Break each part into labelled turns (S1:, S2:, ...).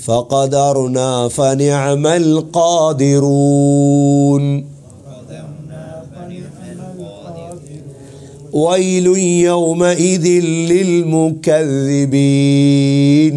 S1: فقدرنا فنعم القادرون ويل يومئذ للمكذبين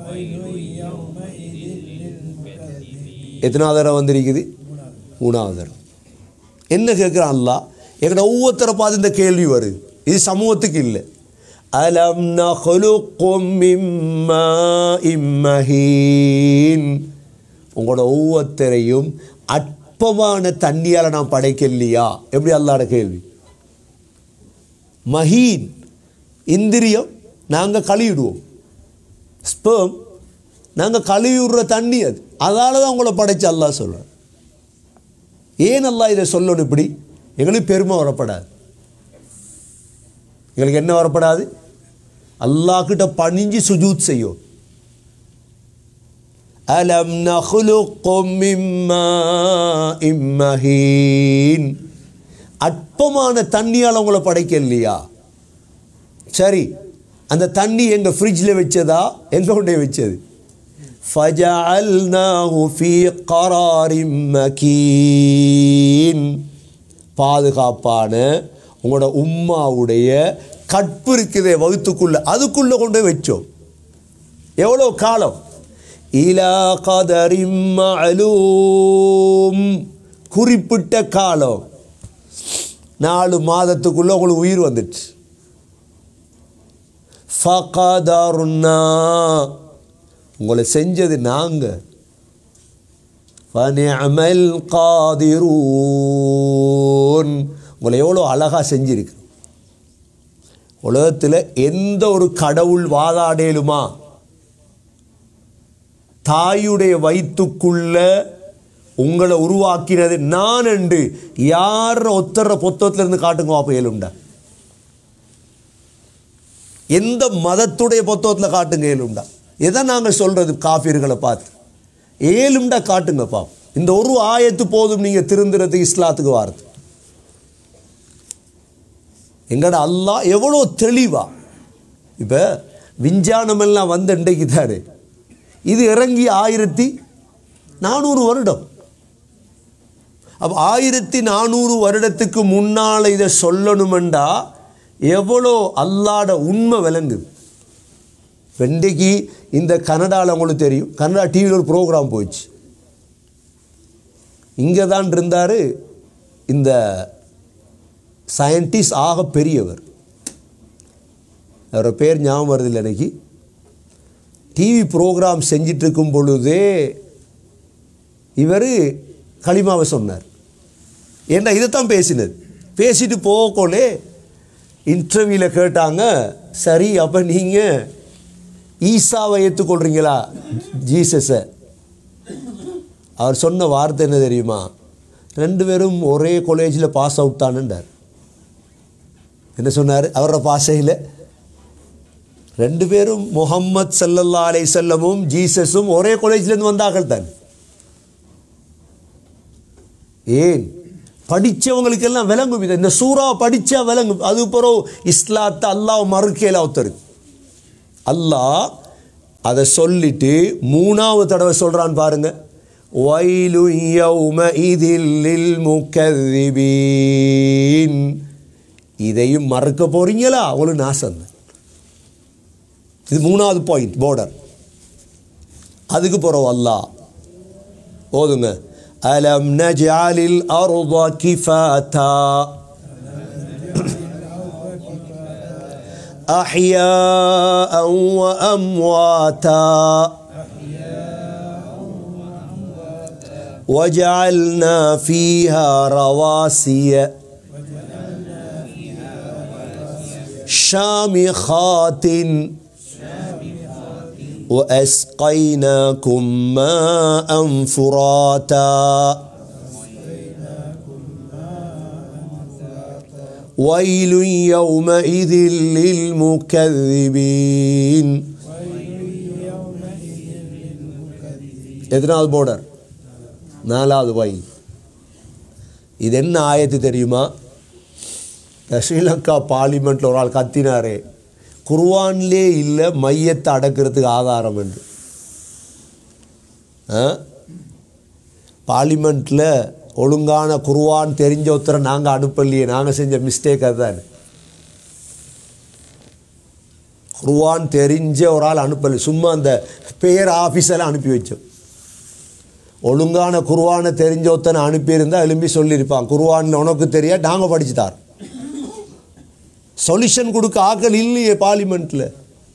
S1: எத்தனாவது தடவை வந்திருக்குது மூணாவது தடவை என்ன கேட்குறான் அல்லா எங்கட ஒவ்வொருத்தரை பார்த்து இந்த கேள்வி வருது இது சமூகத்துக்கு இல்லை அலம் நஹலுக்கும் மிம்மா இம்மஹீன் உங்களோட ஒவ்வொருத்தரையும் அற்பமான தண்ணியால் நான் படைக்கலையா எப்படி அல்லாட கேள்வி மஹீன் இந்திரியம் நாங்கள் கழுவிடுவோம் ஸ்பேம் நாங்கள் கழுவி விடுற தண்ணி அது அதால தான் உங்களை படைச்சு அல்லாஹ் சொல்கிறேன் ஏன் அல்லாஹ் இதை சொல்லணும் இப்படி எங்களுக்கு பெருமை வரப்படாது எங்களுக்கு என்ன வரப்படாது அல்லாஹ்கிட்ட பணிஞ்சு சுஜூத் செய்யும் அலம் நஹ்லுக்கும் மிம்மா இம்மஹீன் அற்பமான தண்ணியால் உங்களை படைக்க இல்லையா சரி அந்த தண்ணி எங்கள் ஃப்ரிட்ஜில் வச்சதா எங்க கொண்டே வச்சது فَجَعَلْنَاهُ فِي قَرَارٍ مَكِينٍ பாதுகாப்பான உங்களோட உம்மாவுடைய கற்பு இருக்குதே வகுத்துக்குள்ள அதுக்குள்ள கொண்டு போய் வச்சோம் எவ்வளோ காலம் இலா கதரிம் மஅலூம் குறிப்பிட்ட காலம் நாலு மாதத்துக்குள்ள உங்களுக்கு உயிர் வந்துடுச்சு ஃபகதர்னா உங்களை செஞ்சது நாங்கள் ஃபனிஅமல் காதிரூன் உங்களை எவ்வளோ அழகாக செஞ்சிருக்கு உலகத்தில் எந்த ஒரு கடவுள் வாதாடேலுமா தாயுடைய வயிற்றுக்குள்ள உங்களை உருவாக்கினது நான் என்று யார் ஒத்தர புத்தகத்திலிருந்து காட்டுங்க அப்போ ஏழுண்டா எந்த மதத்துடைய புத்தகத்தில் காட்டுங்க ஏழுண்டா எதை நாங்கள் சொல்றது காஃபியர்களை பார்த்து ஏழும்டா காட்டுங்க பாப் இந்த ஒரு ஆயத்து போதும் நீங்கள் திருந்துறதுக்கு இஸ்லாத்துக்கு வாரது எங்கட அல்லாஹ் எவ்வளோ தெளிவா இப்போ விஞ்ஞானமெல்லாம் வந்த இன்றைக்கு தாரு இது இறங்கி ஆயிரத்தி நானூறு வருடம் அப்போ ஆயிரத்தி நானூறு வருடத்துக்கு முன்னால் இதை சொல்லணுமெண்டா எவ்வளோ அல்லாட உண்மை விளங்குது வெண்டைக்கு இந்த கனடாவில் உங்களுக்கு தெரியும் கனடா டிவியில் ஒரு ப்ரோக்ராம் போயிடுச்சு இங்கே தான் இருந்தார் இந்த சயின்டிஸ்ட் ஆக பெரியவர் அவரோட பேர் ஞாபகம் வருது இல்லை எனக்கு டிவி ப்ரோக்ராம் செஞ்சிட்டு இருக்கும் பொழுதே இவர் களிமாவை சொன்னார் ஏன்னா இதைத்தான் பேசினது பேசிட்டு போகக்கோலே இன்டர்வியூவில் கேட்டாங்க சரி அப்போ நீங்கள் ஈசாவை ஏற்றுக்கொள்கிறீங்களா ஜீசஸை அவர் சொன்ன வார்த்தை என்ன தெரியுமா ரெண்டு பேரும் ஒரே காலேஜில் பாஸ் அவுட் தானுன்றார் என்ன சொன்னார் அவரோட பாஷையில் ரெண்டு பேரும் முகம்மது சல்லல்லா அலை செல்லமும் ஜீசஸும் ஒரே காலேஜ்லேருந்து வந்தார்கள் தான் ஏன் படித்தவங்களுக்கெல்லாம் விளங்கும் இது இந்த சூறா படித்தா விளங்கும் அது பிறகு இஸ்லாத்தை அல்லாஹ் மறுக்கையில் ஒருத்தருக்கு அல்லாஹ் அதை சொல்லிட்டு மூணாவது தடவை சொல்கிறான் பாருங்க வயலு யௌம இதில் முக்கதிபீன் இதையும் மறக்க போறீங்களா அவங்களுக்கு நாசம் இது மூணாவது பாயிண்ட் பார்டர் அதுக்கு போகிறோம் அல்லாஹ் ஓதுங்க அலம் நஜாலில் அருض கிஃபாத்தா أحياء وأمواتا وجعلنا فيها رواسي شامخات وأسقيناكم ماء فراتا ويل يومئذ للمكذبين எத்தனாவது போர்டர் நாலாவது வயல் இது என்ன ஆயத்து தெரியுமா இந்த ஸ்ரீலங்கா பார்லிமெண்ட்டில் ஒரு ஆள் கத்தினாரே குர்வான்லே இல்லை மையத்தை அடக்கிறதுக்கு ஆதாரம் என்று பார்லிமெண்ட்டில் ஒழுங்கான குருவான் தெரிஞ்ச ஒருத்தரை நாங்கள் அனுப்பலையே நாங்கள் செஞ்ச மிஸ்டேக் அதுதான் குருவான் தெரிஞ்ச ஒரு ஆள் அனுப்பலை சும்மா அந்த பேர் ஆஃபீஸெல்லாம் அனுப்பி வச்சோம் ஒழுங்கான குருவானை தெரிஞ்ச ஒருத்தனை அனுப்பியிருந்தா எழும்பி சொல்லியிருப்பான் குருவானில் உனக்கு தெரியா நாங்கள் படிச்சு தார் சொல்யூஷன் கொடுக்க ஆக்கள் இல்லையே பார்லிமெண்ட்டில்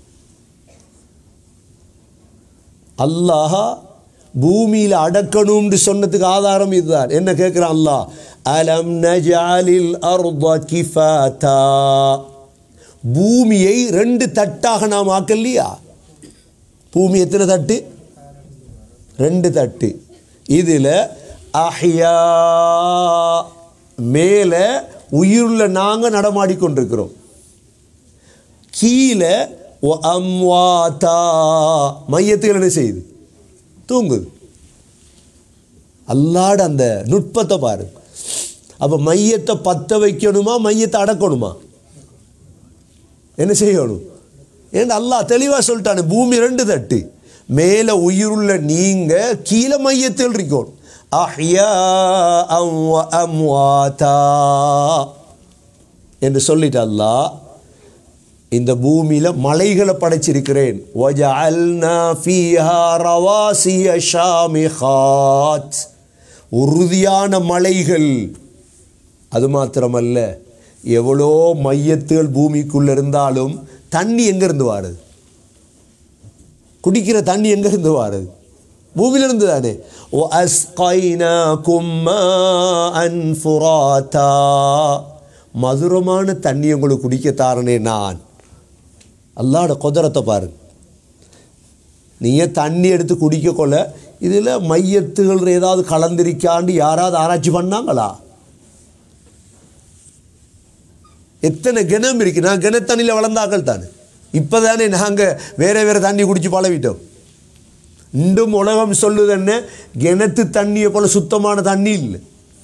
S1: அல்லாஹ் பூமியில் அடக்கணும்னு சொன்னதுக்கு ஆதாரம் இதுதான் என்ன கேட்குறான் அல்லாஹ் அலம் நஜாலில் அர்த கிஃபாத்தா பூமியை ரெண்டு தட்டாக நாம் ஆக்கலையா பூமி எத்தனை தட்டு ரெண்டு தட்டு இதில் அஹ்யா மேலே உயிருள்ள நாங்கள் நடமாடிக்கொண்டிருக்கிறோம் கீழே ஒ அம்வாத்தா மையத்துகள் என்ன செய்யுது தூங்குது அல்லாட அந்த நுட்பத்தை பாரு அப்போ மையத்தை பற்ற வைக்கணுமா மையத்தை அடக்கணுமா என்ன செய்யணும் ஏன்னா அல்லாஹ் தெளிவாக சொல்லிட்டானு பூமி ரெண்டு தட்டு மேலே உயிருள்ள நீங்கள் கீழே மையத்தில் இருக்கணும் அஹ்யா அம்வாத்தா என்று சொல்லிட்டு அல்லாஹ் இந்த பூமியில் மலைகளை படைச்சிருக்கிறேன் وَجَعَلْنَا فِيهَا رَوَاسِيَ شَامِخَاتٍ உறுதியான மலைகள் அது மாத்திரமல்ல எவ்வளோ மையத்துகள் பூமிக்குள்ள இருந்தாலும் தண்ணி எங்கேருந்து வாருது குடிக்கிற தண்ணி எங்கேருந்து வாருது பூமியிலிருந்து தானே ஓ அஸ்கைனா மதுரமான தண்ணி உங்களுக்கு குடிக்க தாரனே நான் அல்லாட குதிரத்தை பாருங்க நீங்கள் தண்ணி எடுத்து குடிக்க கொள்ள இதில் மையத்துகள் ஏதாவது கலந்திருக்காண்டு யாராவது ஆராய்ச்சி பண்ணாங்களா எத்தனை கிணம் இருக்கு நான் கிணத்தண்ணியில் வளர்ந்தாக்கள் தானே இப்போ தானே நாங்கள் வேற வேற தண்ணி குடிச்சு பழவிட்டோம் இன்றும் உலகம் சொல்லுது என்ன கிணத்து தண்ணியை போல சுத்தமான தண்ணி இல்லை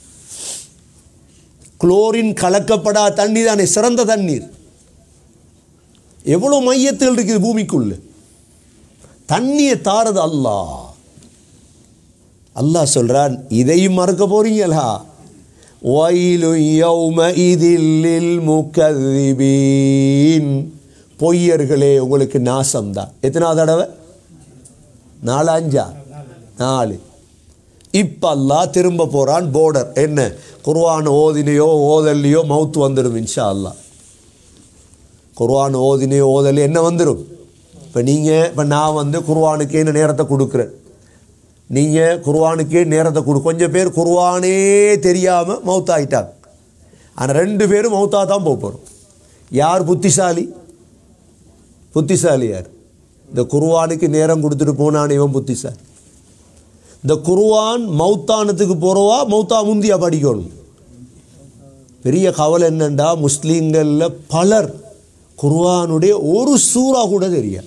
S1: குளோரின் கலக்கப்படாத தண்ணி தானே சிறந்த தண்ணீர் எவ்வளோ மையத்தில் இருக்குது பூமிக்குள்ள தண்ணியை தாரது அல்லாஹ் அல்லாஹ் சொல்றான் இதையும் மறக்க போறீங்களா வயலு யௌமஇதில் முக்கதிபீன் பொய்யர்களே உங்களுக்கு நாசம்தான் எத்தனாவது தடவை நாலு அஞ்சா நாலு இப்போ அல்லாஹ் திரும்ப போகிறான் போர்டர் என்ன குர்ஆன் ஓதினையோ ஓதல்லையோ மவுத்து வந்துடும் இன்ஷா அல்லாஹ் குர்ஆன் ஓதினையோ ஓதலையோ என்ன வந்துடும் இப்போ நீங்கள் இப்போ நான் வந்து குர்ஆனுக்கே இந்த நேரத்தை கொடுக்குறேன் நீங்கள் குர்ஆனுக்கே நேரத்தை கொடு கொஞ்சம் பேர் குர்ஆனே தெரியாமல் மவுத்தாயிட்டாங்க ஆனால் ரெண்டு பேரும் மவுத்தாக தான் போக போகிறோம் யார் புத்திசாலி புத்திசாலி யார் இந்த குர்ஆனுக்கு நேரம் கொடுத்துட்டு போனான் இவன் புத்திசாலி இந்த குர்ஆன் மௌத்தானத்துக்கு போகிறவா மௌத்தா முந்தியா படிக்கணும் பெரிய கவலை என்னண்டா முஸ்லீம்களில் பலர் குர்ஆனுடைய ஒரு சூறா கூட தெரியாது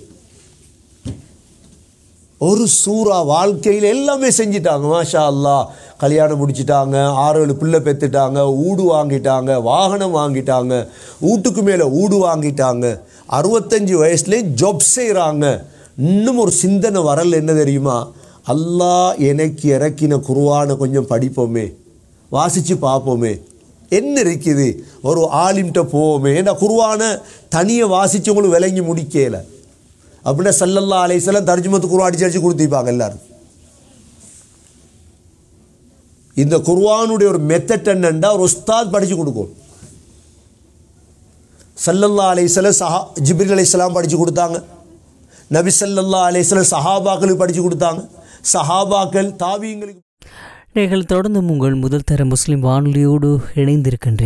S1: ஒரு சூறா வாழ்க்கையில் எல்லாமே செஞ்சிட்டாங்க மாஷா அல்லாஹ் கல்யாணம் முடிச்சிட்டாங்க ஆறு ஏழு பிள்ளை பெற்றுட்டாங்க ஊடு வாங்கிட்டாங்க வாகனம் வாங்கிட்டாங்க வீட்டுக்கு மேலே ஊடு வாங்கிட்டாங்க அறுபத்தஞ்சு வயசுலேயும் ஜாப் செய்கிறாங்க இன்னும் ஒரு சிந்தனை வரல என்ன தெரியுமா அல்லாஹ் எனக்கு இறக்கின குருவானை கொஞ்சம் படிப்போமே வாசித்து பார்ப்போமே என்ன இருக்குது ஒரு ஆலிம்கிட்ட போவோமே ஏன்னா குருவானை தனியை வாசித்தவங்களும் விளங்கி முடிக்கலை அப்படின்னா சல்லல்லா அலைசல்லாம் தர்ஜுமத்து குருவா அடிச்சு அடிச்சு கொடுத்திருப்பாங்க எல்லாரும் இந்த குர்ஆனுடைய ஒரு மெத்தட் என்னண்டா ஒரு உஸ்தாத் படித்து கொடுக்கும் சல்லல்லா அலைசலம் சஹா ஜிப்ரில் அலைசலாம் படித்து கொடுத்தாங்க நபி சல்லல்லா அலைசலம் சஹாபாக்களுக்கு படித்து கொடுத்தாங்க சஹாபாக்கள் தாவியங்களுக்கு
S2: நீங்கள் தொடர்ந்து உங்கள் முதல் தர முஸ்லிம் வானொலியோடு இணைந்திருக்கின்றீர்கள்